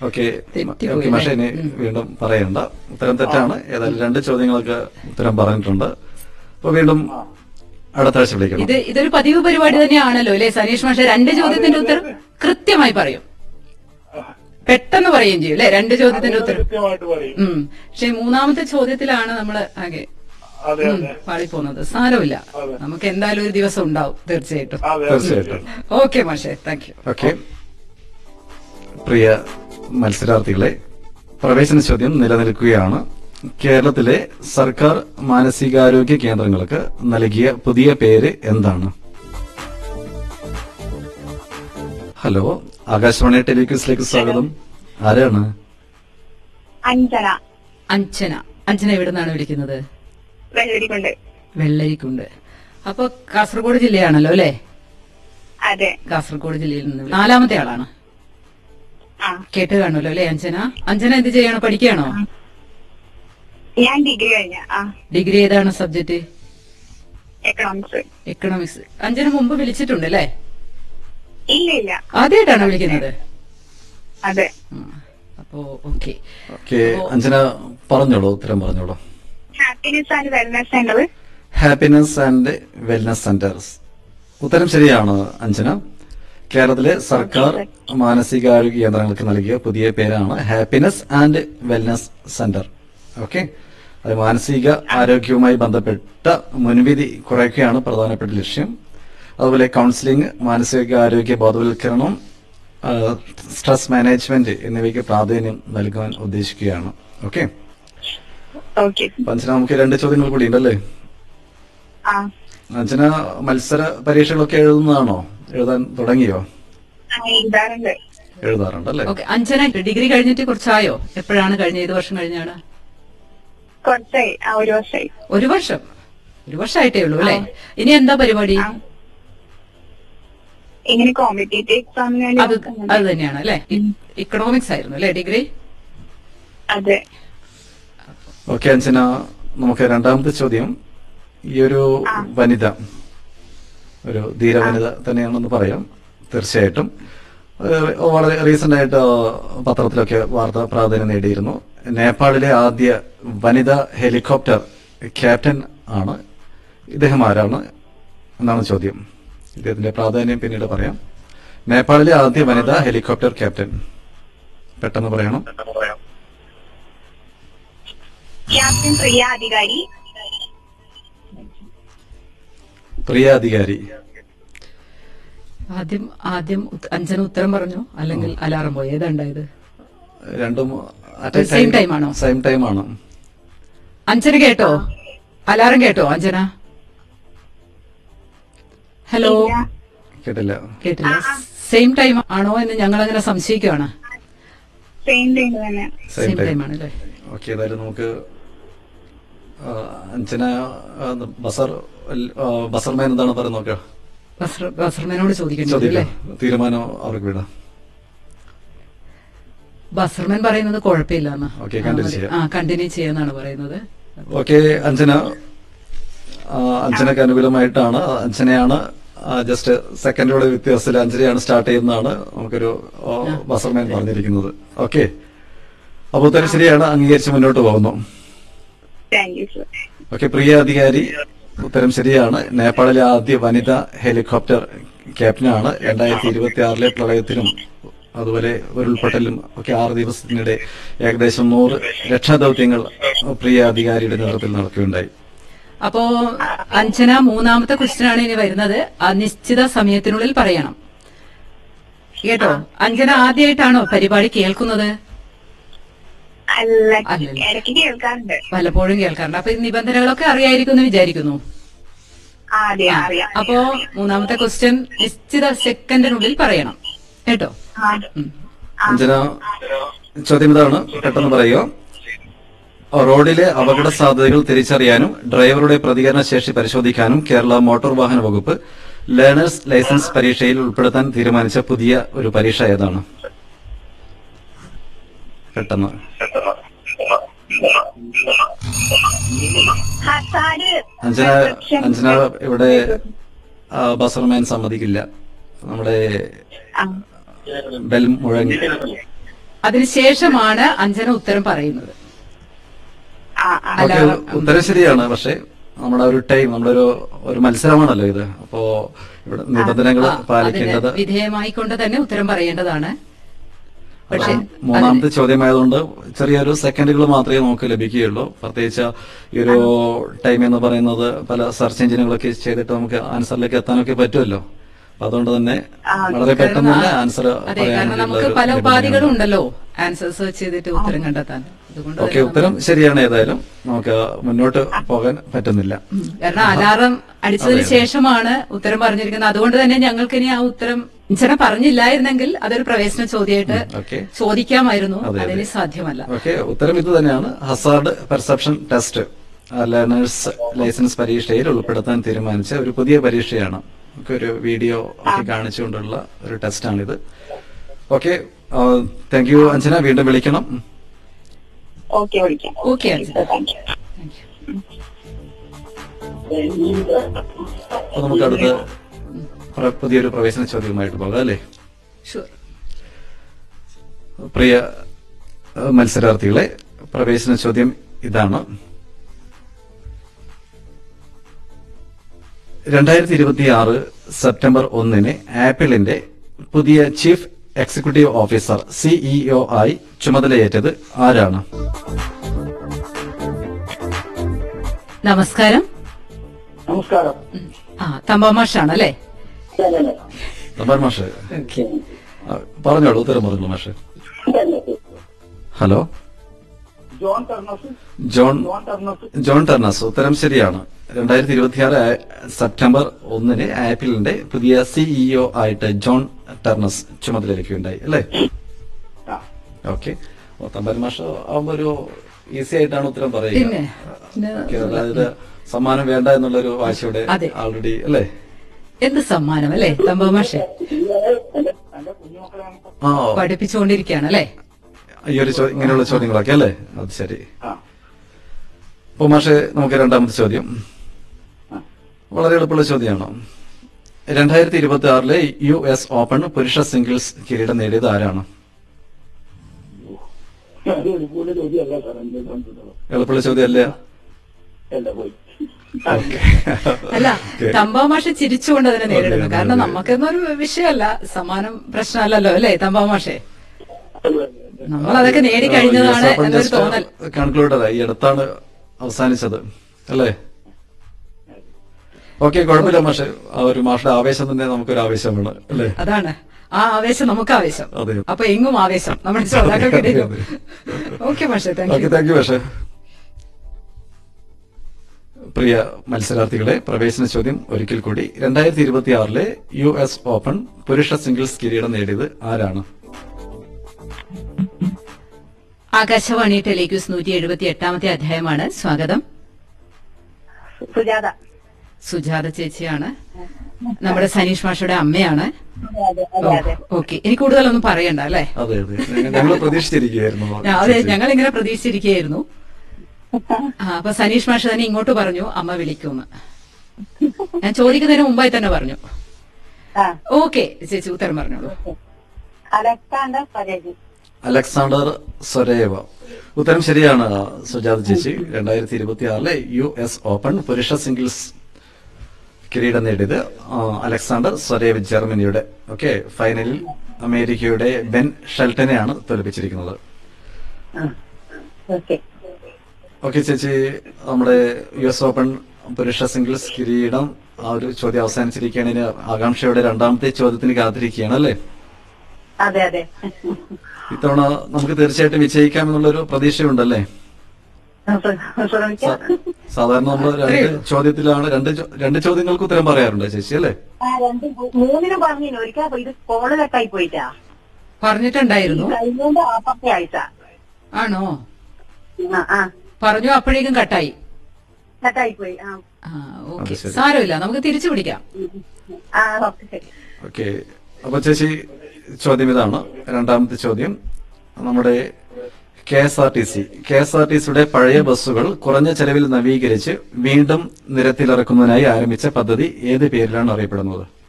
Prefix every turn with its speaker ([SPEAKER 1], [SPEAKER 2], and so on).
[SPEAKER 1] Okay
[SPEAKER 2] തെറ്റിപ്പോയി
[SPEAKER 1] okay പക്ഷേ ഇനി വീണ്ടും പറയണ്ട ഉത്തരം തെറ്റാണ് ഏതായാലും രണ്ട് ചോദ്യങ്ങൾക്ക് ഉത്തരം പറഞ്ഞിട്ടുണ്ട് അപ്പൊ വീണ്ടും അടുത്ത ആഴ്ച വിളിക്കണം
[SPEAKER 2] ഇത് ഇതൊരു പതിവ് പരിപാടി തന്നെയാണല്ലോ അല്ലെ സനീഷ് മാഷെ രണ്ട് ചോദ്യത്തിന്റെ ഉത്തരം കൃത്യമായി പറയും പെട്ടെന്ന് പറയുകയും ചെയ്യും അല്ലെ രണ്ട് ചോദ്യത്തിന്റെ ഉത്തരം
[SPEAKER 3] കൃത്യമായിട്ട് പറയും
[SPEAKER 2] ഉം പക്ഷെ മൂന്നാമത്തെ ചോദ്യത്തിലാണ് നമ്മൾ ആകെ
[SPEAKER 3] അതെ
[SPEAKER 2] ഉം,
[SPEAKER 3] അതെ
[SPEAKER 2] പാളിപ്പോകുന്നത് സാരമില്ല
[SPEAKER 3] അതെ.
[SPEAKER 2] നമുക്ക് എന്തായാലും ഒരു ദിവസം ഉണ്ടാവും തീർച്ചയായിട്ടും
[SPEAKER 3] അതെ
[SPEAKER 1] തീർച്ചയായിട്ടും
[SPEAKER 2] ഓക്കെ മാഷെ താങ്ക് യു
[SPEAKER 1] ഓക്കെ പ്രിയ മത്സരാർത്ഥികളെ പ്രവേശന ചോദ്യം നിലനിൽക്കുകയാണ് കേരളത്തിലെ സർക്കാർ മാനസികാരോഗ്യ കേന്ദ്രങ്ങൾക്ക് നൽകിയ പുതിയ പേര് എന്താണ് ഹലോ ആകാശവാണി ടെലിക്യൂസിലേക്ക് സ്വാഗതം ആരാണ്
[SPEAKER 4] അഞ്ചന
[SPEAKER 2] അഞ്ജന അഞ്ജന എവിടെ നിന്നാണ് വിളിക്കുന്നത്
[SPEAKER 4] വെള്ളരിക്കൊണ്ട്
[SPEAKER 2] വെള്ളരിക്കുണ്ട് അപ്പൊ കാസർഗോഡ് ജില്ലയാണല്ലോ അല്ലെ
[SPEAKER 4] അതെ
[SPEAKER 2] കാസർഗോഡ് ജില്ലയിൽ നിന്ന് വിളി- നാലാമത്തെ ആളാണ്
[SPEAKER 4] ആ
[SPEAKER 2] കേട്ട് കാണുമല്ലോ അല്ലെ അഞ്ജന അഞ്ജന എന്ത് ചെയ്യണോ പഠിക്കുകയാണോ
[SPEAKER 4] ഞാൻ ഡിഗ്രി കഴിഞ്ഞ ആ
[SPEAKER 2] ഡിഗ്രി ഏതാണ് സബ്ജക്ട്
[SPEAKER 4] എക്കണോമിക്സ്
[SPEAKER 2] എക്കണോമിക്സ് അഞ്ജന മുമ്പ് വിളിച്ചിട്ടുണ്ട് അല്ലേ
[SPEAKER 4] ഇല്ല ഇല്ല
[SPEAKER 2] ആദ്യമായിട്ടാണോ വിളിക്കുന്നത്
[SPEAKER 4] അതെ
[SPEAKER 2] ഉം. അപ്പോ ഓക്കെ
[SPEAKER 1] ഓക്കെ അഞ്ജന പറഞ്ഞോളൂ ഉത്തരം പറഞ്ഞോളൂ
[SPEAKER 4] happiness and wellness center
[SPEAKER 1] happiness and wellness centers ഉത്തരം ശരിയാണ് അഞ്ജന കേരളത്തിലെ സർക്കാർ മാനസികാരോഗ്യ കേന്ദ്രങ്ങൾക്ക് നൽകിയ പുതിയ പേരാണ് happiness and wellness center okay അത് മാനസിക ആരോഗ്യവുമായി ബന്ധപ്പെട്ട മുൻവിധി കുറയ്ക്കുകയാണ് പ്രധാനപ്പെട്ട ലക്ഷ്യം അതുപോലെ കൗൺസിലിംഗ് മാനസികാരോഗ്യ ബോധവൽക്കരണം ആ, സ്ട്രെസ് മാനേജ്മെന്റ് എന്നിവയ്ക്ക് പ്രാധാന്യം നൽകാൻ ഉദ്ദേശിക്കുകയാണ് ഓക്കെ
[SPEAKER 4] ഓക്കെ
[SPEAKER 1] അഞ്ജന നമുക്ക് രണ്ട് ചോദ്യങ്ങൾ കൂടി ഉണ്ടല്ലേ
[SPEAKER 4] ആ
[SPEAKER 1] അഞ്ജന മത്സര പരീക്ഷകളൊക്കെ എഴുതുന്നതാണോ എഴുതാൻ തുടങ്ങിയോ
[SPEAKER 4] ആ, എഴുതാറുണ്ട്
[SPEAKER 1] എഴുതാറുണ്ട് അല്ലേ
[SPEAKER 2] ഓക്കെ അഞ്ജന ഡിഗ്രി കഴിഞ്ഞിട്ട് കുറച്ചായോ എപ്പോഴാണ് കഴിഞ്ഞ ഏത് വർഷം കഴിഞ്ഞാണ്
[SPEAKER 4] കുറച്ചായി ആ ഒരു വർഷമായി
[SPEAKER 2] ഒരു വർഷം ഒരു വർഷമായിട്ടേ ഉള്ളൂ അല്ലെ ഇനി എന്താ പരിപാടി
[SPEAKER 4] ആ. ഇങ്ങനെ കോമ്പറ്റേറ്റീവ് എക്സാമിന് വേണ്ടി
[SPEAKER 2] അത്
[SPEAKER 4] നോക്കുന്നുണ്ട്.
[SPEAKER 2] അത് തന്നെയാണ് അല്ലെ ഇക്കണോമിക്സ് ആയിരുന്നു അല്ലെ ഡിഗ്രി
[SPEAKER 4] അതെ
[SPEAKER 1] ഓക്കെ അഞ്ജന നമുക്ക് രണ്ടാമത്തെ ചോദ്യം ഈ ഒരു വനിത ഒരു ധീര വനിത തന്നെയാണെന്ന് പറയാം തീർച്ചയായിട്ടും ഏഹ് വളരെ റീസെന്റ് ആയിട്ട് പത്രത്തിലൊക്കെ വാർത്ത പ്രാധാന്യം നേടിയിരുന്നു നേപ്പാളിലെ ആദ്യ വനിതാ ഹെലികോപ്റ്റർ ക്യാപ്റ്റൻ ആണ് ഇദ്ദേഹം ആരാണ് എന്നാണ് ചോദ്യം ഇദ്ദേഹത്തിന്റെ പ്രാധാന്യം പിന്നീട് പറയാം നേപ്പാളിലെ ആദ്യ വനിതാ ഹെലികോപ്റ്റർ ക്യാപ്റ്റൻ പെട്ടെന്ന് പറയണം
[SPEAKER 4] ക്യാപ്റ്റൻ പ്രിയ അധികാരി
[SPEAKER 1] പ്രിയ അധികാരി
[SPEAKER 2] ആദ്യം ആദ്യം ഉത്ത- അഞ്ജന ഉത്തരം പറഞ്ഞു അല്ലെങ്കിൽ അലാറം പോയി ഏതാ ഉണ്ടായത്
[SPEAKER 1] രണ്ടും
[SPEAKER 2] Same time ആണോ?
[SPEAKER 1] സെയിം ടൈം ആണ്
[SPEAKER 2] അഞ്ജന കേട്ടോ അലാറം കേട്ടോ അഞ്ജന ഹലോ
[SPEAKER 4] ഇല്ല.
[SPEAKER 1] കേട്ടില്ല
[SPEAKER 2] കേട്ടില്ല സെയിം ടൈം ആണോ എന്ന് ഞങ്ങൾ അങ്ങനെ സംശയിക്കുകയാണ്
[SPEAKER 4] സെയിം ടൈം തന്നെ
[SPEAKER 1] സെയിം
[SPEAKER 2] സെയിം
[SPEAKER 1] ടൈം
[SPEAKER 2] ടൈം ആണ് അല്ലേ
[SPEAKER 1] ഓക്കെ ഏതായാലും നമുക്ക് ആ, അഞ്ജന ആ, ബസർ ആ, ബസർമാൻ എന്താണ് പറയുന്നത് നോക്കാം
[SPEAKER 2] ബസർ- ബസർമാനോട് ചോദിക്കേണ്ടി വരും അല്ലേ
[SPEAKER 1] ചോദിക്കാം തീരുമാനം അവർക്ക് വിടാം
[SPEAKER 2] ബസർമാൻ പറയുന്നത് കുഴപ്പമില്ല എന്ന്
[SPEAKER 1] Okay, continue ചെയ്യാം.
[SPEAKER 2] ആ കണ്ടിന്യൂ ചെയ്യാന്നാണ് പറയുന്നത്
[SPEAKER 1] ഓക്കെ അഞ്ജന ആ, അഞ്ജനക്ക് അനുകൂലമായിട്ടാണ് അഞ്ജനയാണ് ജസ്റ്റ് സെക്കൻഡോടെ വ്യത്യാസത്തിൽ അഞ്ജനയാണ് സ്റ്റാർട്ട് ചെയ്യുന്നതാണ് നമുക്കൊരു ആ, ബസർമാൻ പറഞ്ഞിരിക്കുന്നത് ഓക്കെ അപ്പൊ ഉത്തരം ശരിയാണ് അംഗീകരിച്ച് മുന്നോട്ട് പോകുന്നു
[SPEAKER 4] താങ്ക് യു സർ
[SPEAKER 1] ഓക്കെ പ്രിയ അധികാരി ഉത്തരം ശരിയാണ് നേപ്പാളിലെ ആദ്യ വനിതാ ഹെലികോപ്റ്റർ ക്യാപ്റ്റനാണ് രണ്ടായിരത്തി ഇരുപത്തി ആറിലെ പ്രളയത്തിലും അതുപോലെ ഉരുൾപൊട്ടലും ഒക്കെ ആറ് ദിവസത്തിനിടെ ഏകദേശം നൂറ് രക്ഷാദൌത്യങ്ങൾ പ്രിയ അധികാരിയുടെ നേതൃത്വത്തിൽ നടക്കുകയുണ്ടായി
[SPEAKER 2] അപ്പോ അഞ്ജന മൂന്നാമത്തെ ക്വസ്റ്റ്യൻ ആണ് ഇനി വരുന്നത് അനിശ്ചിത സമയത്തിനുള്ളിൽ പറയണം കേട്ടോ അഞ്ജന ആദ്യമായിട്ടാണോ പരിപാടി കേൾക്കുന്നത്
[SPEAKER 4] അല്ല
[SPEAKER 2] അല്ലല്ല.
[SPEAKER 4] ഇടയ്ക്ക് കേൾക്കാറുണ്ട്
[SPEAKER 2] പലപ്പോഴും കേൾക്കാറുണ്ട് അപ്പൊ ഈ നിബന്ധനകളൊക്കെ അറിയായിരിക്കും എന്ന് വിചാരിക്കുന്നു
[SPEAKER 4] ആ, അതെ അറിയാം
[SPEAKER 2] അപ്പോ മൂന്നാമത്തെ ക്വസ്റ്റ്യൻ നിശ്ചിത സെക്കൻഡിനുള്ളിൽ പറയണം കേട്ടോ
[SPEAKER 4] ആ.
[SPEAKER 2] ഉം.
[SPEAKER 1] അഞ്ജന ചോദ്യം ഇതാണ് പെട്ടെന്ന് പറയുക റോഡിലെ അപകട സാധ്യതകൾ തിരിച്ചറിയാനും ഡ്രൈവറുടെ പ്രതികരണ ശേഷി പരിശോധിക്കാനും കേരള മോട്ടോർ വാഹന വകുപ്പ് ലേണേഴ്സ് ലൈസൻസ് പരീക്ഷയിൽ ഉൾപ്പെടുത്താൻ തീരുമാനിച്ച പുതിയ ഒരു പരീക്ഷ ഏതാണ് പെട്ടെന്ന്
[SPEAKER 4] ഹസാഡ്
[SPEAKER 1] അഞ്ജന അഞ്ജന ഇവിടെ ആ, ബസർമാൻ സമ്മതിക്കില്ല നമ്മുടെ
[SPEAKER 4] ആ.
[SPEAKER 1] ബെൽ മുഴങ്ങി
[SPEAKER 2] അതിനുശേഷമാണ് അഞ്ജന ഉത്തരം പറയുന്നത്
[SPEAKER 4] ആ ആ
[SPEAKER 2] അല്ല,
[SPEAKER 1] ഓക്കെ ഉത്തരം ശരിയാണ് പക്ഷെ നമ്മുടെ ഒരു ടൈം നമ്മുടെ ഒരു ഒരു മത്സരമാണല്ലോ ഇത് അപ്പോ ഇവിടെ നിബന്ധനകൾ
[SPEAKER 2] ആ, അതിന്
[SPEAKER 1] പാലിക്കേണ്ടത്
[SPEAKER 2] വിധേയമായിക്കൊണ്ട് തന്നെ ഉത്തരം പറയേണ്ടതാണ് പക്ഷേ
[SPEAKER 1] മൂന്നാമത്തെ ചോദ്യമായതുകൊണ്ട് ചെറിയൊരു സെക്കൻഡുകൾ മാത്രമേ നമുക്ക് ലഭിക്കുകയുള്ളൂ പ്രത്യേകിച്ച് ഈ ഒരു ടൈം എന്ന് പറയുന്നത് പല സെർച്ച് എഞ്ചിനുകളൊക്കെ ചെയ്തിട്ട് നമുക്ക് ആൻസറിലേക്ക് എത്താനൊക്കെ പറ്റുമല്ലോ അപ്പൊ അതുകൊണ്ട് തന്നെ വളരെ പെട്ടെന്ന് തന്നെ ആൻസർ
[SPEAKER 2] അതെ കാരണം നമുക്ക് പല ഉപാധികളും ഉണ്ടല്ലോ ആൻസർ സെർച്ച് ചെയ്തിട്ട് ഉത്തരം കണ്ടെത്താൻ അതുകൊണ്ട്
[SPEAKER 1] ഓക്കെ ഉത്തരം ശരിയാണ് ഏതായാലും നമുക്ക് മുന്നോട്ട് പോകാൻ പറ്റുന്നില്ല
[SPEAKER 2] ഉം. കാരണം അലാറം അടിച്ചതിന് ശേഷമാണ് ഉത്തരം പറഞ്ഞിരിക്കുന്നത് അതുകൊണ്ട് തന്നെ ഞങ്ങൾക്ക് ഇനി ആ ഉത്തരം ഇഞ്ചന പറഞ്ഞില്ലായിരുന്നെങ്കിൽ അതൊരു പ്രവേശന ചോദ്യമായിട്ട്
[SPEAKER 1] ഓക്കെ
[SPEAKER 2] ചോദിക്കാമായിരുന്നു
[SPEAKER 1] അതെ, അതെ.
[SPEAKER 2] അതിന് സാധ്യമല്ല
[SPEAKER 1] ഓക്കെ ഉത്തരം ഇത് തന്നെയാണ് hazard perception test learners license പരീക്ഷയിൽ ഉൾപ്പെടുത്താൻ തീരുമാനിച്ച ഒരു പുതിയ പരീക്ഷയാണ് നമുക്ക് ഒരു വീഡിയോ ഒക്കെ കാണിച്ചുകൊണ്ടുള്ള ഒരു ടെസ്റ്റാണിത് ഓക്കെ താങ്ക് യു അഞ്ജന വീണ്ടും വിളിക്കണം
[SPEAKER 4] ഓക്കെ വിളിക്കാം
[SPEAKER 2] okay Anjana
[SPEAKER 4] thank you
[SPEAKER 2] thank you
[SPEAKER 1] അപ്പൊ നമുക്ക് അടുത്ത പ്ര- പുതിയൊരു പ്രവേശന ചോദ്യവുമായിട്ട് പോകാം അല്ലേ
[SPEAKER 2] ഷുവർ
[SPEAKER 1] പ്രിയ ഏഹ്, മത്സരാർത്ഥികളെ പ്രവേശന ചോദ്യം ഇതാണ് രണ്ടായിരത്തി ഇരുപത്തി ആറ് സെപ്റ്റംബർ ഒന്നിന് ആപ്പിളിന്റെ പുതിയ ചീഫ് എക്സിക്യൂട്ടീവ് ഓഫീസർ സിഇഒ ആയി ചുമതലയേറ്റത് ആരാണ്
[SPEAKER 2] നമസ്കാരം
[SPEAKER 3] നമസ്കാരം
[SPEAKER 2] ആ തമ്പാമാഷാണ് അല്ലേ
[SPEAKER 1] നമ്പർ മാഷ് ആ, പറഞ്ഞോളൂ ഉത്തരം പറഞ്ഞോളൂ മാഷ് hello
[SPEAKER 3] John Ternus
[SPEAKER 1] John
[SPEAKER 3] John Ternus
[SPEAKER 1] John Ternus ഉത്തരം ശരിയാണ് രണ്ടായിരത്തി ഇരുപത്തിയാറ് സെപ്റ്റംബർ ഒന്നിന് ആപ്പിളിന്റെ പുതിയ സിഇഒ ആയിട്ട് ജോൺ ടെർണസ് ചുമതലയേൽക്കുകയുണ്ടായി അല്ലേ
[SPEAKER 3] ആ.
[SPEAKER 1] ഓക്കെ തമ്പാൻ മാഷ് ആവുമ്പോ ഒരു ഈസി ആയിട്ടാണ് ഉത്തരം പറയുക
[SPEAKER 2] പിന്നെ പിന്നെ
[SPEAKER 1] ഓക്കെ, അതായത് സമ്മാനം വേണ്ട എന്നുള്ളൊരു വാശിയുടെ
[SPEAKER 2] അതെ.
[SPEAKER 1] ആൾറെഡി അല്ലേ
[SPEAKER 2] എന്ത് സമ്മാനം അല്ലേ തമ്പാമാഷെ
[SPEAKER 3] എന്റെ എന്റെ കുഞ്ഞുമക്കളെ
[SPEAKER 1] ആ
[SPEAKER 2] പഠിപ്പിച്ചുകൊണ്ടിരിക്കുകയാണ് അല്ലേ
[SPEAKER 1] ഈ ഒരു ചോ- ഇങ്ങനെയുള്ള ചോദ്യങ്ങളൊക്കെ അല്ലേ അത് ശരി
[SPEAKER 3] ആ
[SPEAKER 1] അപ്പൊ മാഷെ നമുക്ക് രണ്ടാമത്തെ ചോദ്യം വളരെ എളുപ്പമുള്ള ചോദ്യമാണ് രണ്ടായിരത്തി ഇരുപത്തി ആറിലെ യു എസ് ഓപ്പൺ പുരുഷ സിംഗിൾസ് കിരീടം നേടിയത് ആരാണ്
[SPEAKER 3] അത് ഒരുപോലെ ചോദ്യമല്ല സാർ എന്റെ സംശയം
[SPEAKER 1] എളുപ്പമുള്ള ചോദ്യം അല്ലേ
[SPEAKER 3] അല്ല പോയി
[SPEAKER 1] ഓക്കെ
[SPEAKER 2] അല്ല
[SPEAKER 1] ഓക്കെ.
[SPEAKER 2] തമ്പാമാഷ ചിരിച്ചുകൊണ്ട് അതിനെ നേരിടുന്നു
[SPEAKER 1] അതെ,
[SPEAKER 2] കാരണം
[SPEAKER 1] അതെ.
[SPEAKER 2] നമുക്കൊന്നൊരു വിഷയമല്ല സമ്മാനം പ്രശ്നമല്ലല്ലോ അല്ലേ തമ്പാമാഷെ നമ്മൾ അതൊക്കെ നേടിക്കഴിഞ്ഞതാണ് എന്നൊരു തോന്നൽ
[SPEAKER 1] കൺക്ലൂഡഡ് ഈ അടുത്താണ് അവസാനിച്ചത് അല്ലേ ഓക്കെ കുഴപ്പമില്ല മാഷെ ആ ഒരു മാഷയുടെ ആവേശം തന്നെ നമുക്കൊരു ആവേശമാണ് അല്ലേ
[SPEAKER 2] അതാണ് ആ ആവേശം നമുക്ക് ആവേശം
[SPEAKER 1] അതെ.
[SPEAKER 2] അപ്പൊ എങ്ങും ആവേശം നമ്മുടെ ശ്രോതാക്കൾക്കിടയിലും
[SPEAKER 1] അതെ,
[SPEAKER 2] ഓക്കെ മാഷെ thank
[SPEAKER 1] okay
[SPEAKER 2] you
[SPEAKER 1] thank you മാഷെ പ്രിയ മത്സരാർത്ഥികളെ പ്രവേശന ചോദ്യം ഒരിക്കൽ കൂടി രണ്ടായിരത്തി ഇരുപത്തി ആറിലെ യു എസ് ഓപ്പൺ പുരുഷ സിംഗിൾസ് കിരീടം നേടിയത് ആരാണ്
[SPEAKER 2] ആകാശവാണി ടെലിക്യൂസ് നൂറ്റി എഴുപത്തി എട്ടാമത്തെ അധ്യായമാണ് സ്വാഗതം
[SPEAKER 4] സുജാത
[SPEAKER 2] സുജാത ചേച്ചിയാണ് നമ്മുടെ സനീഷ് മാഷയുടെ അമ്മയാണ്
[SPEAKER 4] അതെ അതെ അതെ
[SPEAKER 2] ഓക്കെ ഇനി കൂടുതലൊന്നും പറയണ്ട അല്ലേ
[SPEAKER 1] അതെ അതെ ഞങ്ങൾ പ്രതീക്ഷിച്ചിരിക്കുകയായിരുന്നു
[SPEAKER 2] ഞാ- അതെ ഞങ്ങൾ ഇങ്ങനെ പ്രതീക്ഷിച്ചിരിക്കുകയായിരുന്നു ആ, അപ്പൊ സനീഷ് മാഷ് തന്നെ ഇങ്ങോട്ട് പറഞ്ഞു അമ്മ വിളിക്കുമെന്ന് ഞാൻ ചോദിക്കുന്നതിന് മുമ്പായി തന്നെ പറഞ്ഞു
[SPEAKER 4] ആ
[SPEAKER 2] ഓക്കെ ചേച്ചി ഉത്തരം പറഞ്ഞോളൂ
[SPEAKER 4] അലക്സാണ്ടർ പരേജി
[SPEAKER 1] അലക്സാണ്ടർ സൊരേവ ഉത്തരം ശരിയാണ് സുജാത ചേച്ചി രണ്ടായിരത്തി ഇരുപത്തി ആറിലെ യു എസ് ഓപ്പൺ പുരുഷ സിംഗിൾസ് കിരീടം നേടിയത് ആ, അലക്സാണ്ടർ സൊരേവ് ജർമ്മനിയുടെ ഓക്കെ ഫൈനലിൽ അമേരിക്കയുടെ ബെൻ ഷെൽട്ടനെയാണ് തോൽപ്പിച്ചിരിക്കുന്നത്
[SPEAKER 4] ഓക്കെ
[SPEAKER 1] ഓക്കെ ചേച്ചി നമ്മുടെ യു എസ് ഓപ്പൺ പുരുഷ സിംഗിൾസ് കിരീടം ആ ഒരു ചോദ്യം അവസാനിച്ചിരിക്കുകയാണ് ഇനി ആകാംക്ഷയുടെ രണ്ടാമത്തെ ചോദ്യത്തിന് കാത്തിരിക്കുകയാണ് അല്ലേ
[SPEAKER 4] അതെ അതെ
[SPEAKER 1] ഇത്തവണ നമുക്ക് തീർച്ചയായിട്ടും വിജയിക്കാം എന്നുള്ളൊരു പ്രതീക്ഷയുണ്ടല്ലേ
[SPEAKER 4] ശ്രമിക്കാം
[SPEAKER 1] സാ- സാധാരണ നമ്മൾ രണ്ട് ചോദ്യത്തിലാണ് രണ്ട് ചോ- രണ്ട് ചോദ്യങ്ങൾക്ക് ഉത്തരം പറയാറുണ്ട് ചേച്ചി അല്ലേ
[SPEAKER 4] ആ, രണ്ട് മൂന്നിനും പറഞ്ഞു ഒരിക്കൽ ഇത് കോള് കട്ടായി പോയിട്ടാ
[SPEAKER 2] പറഞ്ഞിട്ടുണ്ടായിരുന്നു
[SPEAKER 4] കഴിഞ്ഞോണ്ട് ആപ്പത്തെ ആഴ്ച
[SPEAKER 2] ആണോ
[SPEAKER 4] ആ ആ
[SPEAKER 2] പറഞ്ഞു അപ്പോഴേക്കും കട്ടായി
[SPEAKER 4] കട്ടായി പോയി ആ
[SPEAKER 2] ആ ഓക്കെ
[SPEAKER 1] അത് ശരി.
[SPEAKER 2] സാരമില്ല നമുക്ക് തിരിച്ചു പിടിക്കാം
[SPEAKER 4] ആ ഓക്കെ ശരി
[SPEAKER 1] ഓക്കെ അപ്പൊ ചേച്ചി ചോദ്യം ഇതാണ് രണ്ടാമത്തെ ചോദ്യം നമ്മുടെ K S R T C K S R T സിയുടെ പഴയ ബസ്സുകൾ കുറഞ്ഞ ചെലവിൽ നവീകരിച്ച് വീണ്ടും നിരത്തിലിറക്കുന്നതിനായി ആരംഭിച്ച പദ്ധതി ഏത് പേരിലാണ് അറിയപ്പെടുന്നത്